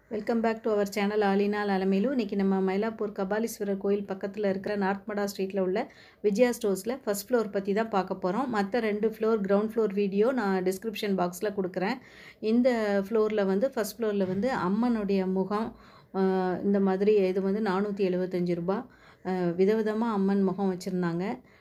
welcome back to our channel ஆலினால் அலமையிலும் இன்றைக்கி நம்ம மயிலாப்பூர் கபாலீஸ்வரர் கோயில் பக்கத்தில் இருக்கிற நார்த் மடா ஸ்ட்ரீட்டில் உள்ள விஜயா ஸ்டோர்ஸில் ஃபஸ்ட் ஃப்ளோர் பற்றி தான் பார்க்க போகிறோம் மற்ற ரெண்டு ஃப்ளோர் கிரவுண்ட் ஃப்ளோர் வீடியோ நான் டிஸ்கிரிப்ஷன் பாக்ஸில் கொடுக்குறேன் இந்த ஃப்ளோரில் வந்து ஃபஸ்ட் ஃப்ளோரில் வந்து அம்மனுடைய முகம் ஆஹ் இந்த மாதிரி இது வந்து நானூற்றி எழுபத்தஞ்சு ரூபா ஆஹ் விதவிதமாக அம்மன் முகம் வச்சுருந்தாங்க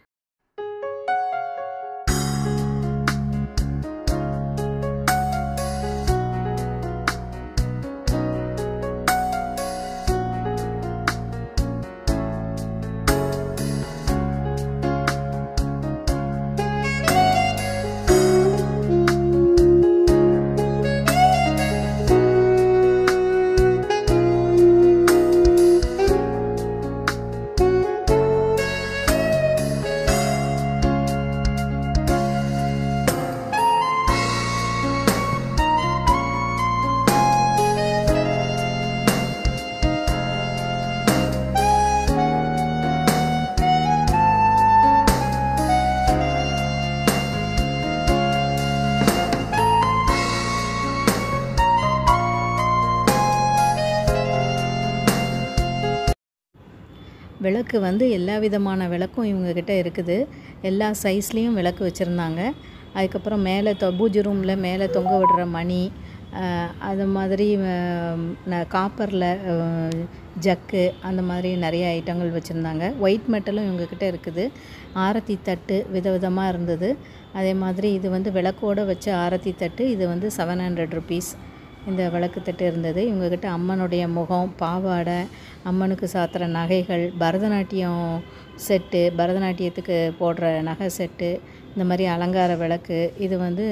விளக்கு வந்து எல்லா விதமான விளக்கும் இவங்கக்கிட்ட இருக்குது எல்லா சைஸ்லேயும் விளக்கு வச்சுருந்தாங்க அதுக்கப்புறம் மேலே தொ பூஜை ரூமில் மேலே தொங்க விடுற மணி ஆஹ் அது மாதிரி காப்பரில் ஜக்கு அந்த மாதிரி நிறைய ஐட்டங்கள் வச்சுருந்தாங்க ஒயிட் மெட்டலும் இவங்கக்கிட்ட இருக்குது ஆரத்தி தட்டு விதவிதமாக இருந்தது அதே மாதிரி இது வந்து விளக்கோடு வச்ச ஆரத்தி தட்டு இது வந்து செவன் ஹண்ட்ரட் ருபீஸ் இந்த விளக்குத்தட்டு இருந்தது இவங்கக்கிட்ட அம்மனுடைய முகம் பாவாடை அம்மனுக்கு சாத்துற நகைகள் பரதநாட்டியம் செட்டு பரதநாட்டியத்துக்கு போடுற நகை செட்டு இந்த மாதிரி அலங்கார விளக்கு இது வந்து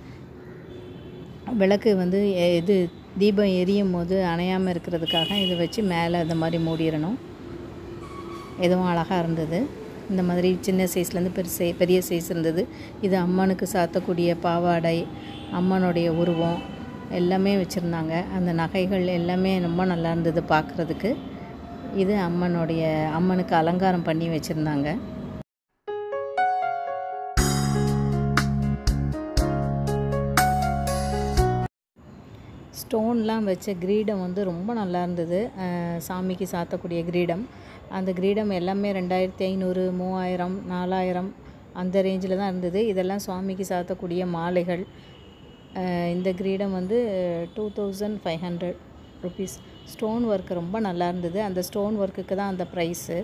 விளக்கு வந்து எ- இது தீபம் எரியும் போது அணையாமல் இருக்கிறதுக்காக இதை வச்சு மேலே இந்த மாதிரி மூடிடணும் எதுவும் அழகாக இருந்தது இந்த மாதிரி சின்ன சைஸ்லேருந்து பெருசு பெரிய சைஸ் இருந்தது இது அம்மனுக்கு சாத்தக்கூடிய பாவாடை அம்மனுடைய உருவம் எல்லாமே வச்சுருந்தாங்க அந்த நகைகள் எல்லாமே ரொம்ப நல்லா இருந்தது பார்க்குறதுக்கு இது அம்மனுடைய அம்மனுக்கு அலங்காரம் பண்ணி வச்சுருந்தாங்க ஸ்டோன்லாம் வச்ச கிரீடம் வந்து ரொம்ப நல்லா இருந்தது அஹ் சாமிக்கு சாத்தக்கூடிய கிரீடம் அந்த கிரீடம் எல்லாமே ரெண்டாயிரத்தி ஐநூறு மூவாயிரம் நாலாயிரம் அந்த ரேஞ்சில் தான் இருந்தது இதெல்லாம் சுவாமிக்கு சாத்தக்கூடிய மாலைகள் அஹ் இந்த கிரீடம் வந்து two thousand five hundred rupees stone work ரொம்ப நல்லா இருந்தது அந்த ஸ்டோன் ஒர்க்குக்கு தான் அந்த ப்ரைஸு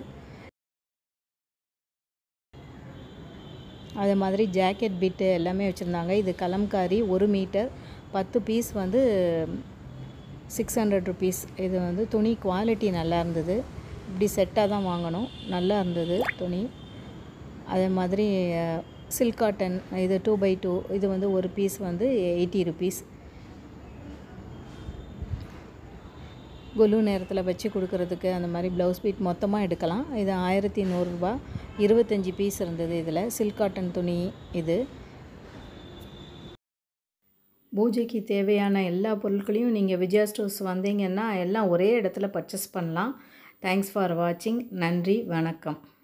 அதே மாதிரி ஜாக்கெட் பிட்டு எல்லாமே வச்சுருந்தாங்க இது கலம்காரி ஒரு மீட்டர் பத்து பீஸ் வந்து சிக்ஸ் ஹண்ட்ரட் ருபீஸ் இது வந்து துணி குவாலிட்டி நல்லா இருந்தது இப்படி செட்டாக தான் வாங்கணும் நல்லா இருந்தது துணி அதே மாதிரி சில்க் காட்டன் இது டூ பை டூ இது வந்து ஒரு பீஸ் வந்து எயிட்டி ருபீஸ் கொலு நேரத்தில் வச்சு கொடுக்கறதுக்கு அந்த மாதிரி ப்ளவுஸ் பீட் மொத்தமாக எடுக்கலாம் இது ஆயிரத்தி நூறுரூபா இருபத்தஞ்சி பீஸ் இருந்தது இதில் சில்க் காட்டன் துணி இது பூஜைக்கு தேவையான எல்லா பொருட்களையும் நீங்கள் விஜயா ஸ்டோர்ஸ் வந்தீங்கன்னா எல்லாம் ஒரே இடத்துல பர்ச்சேஸ் பண்ணலாம் தேங்க்ஸ் ஃபார் வாட்சிங் நன்றி வணக்கம்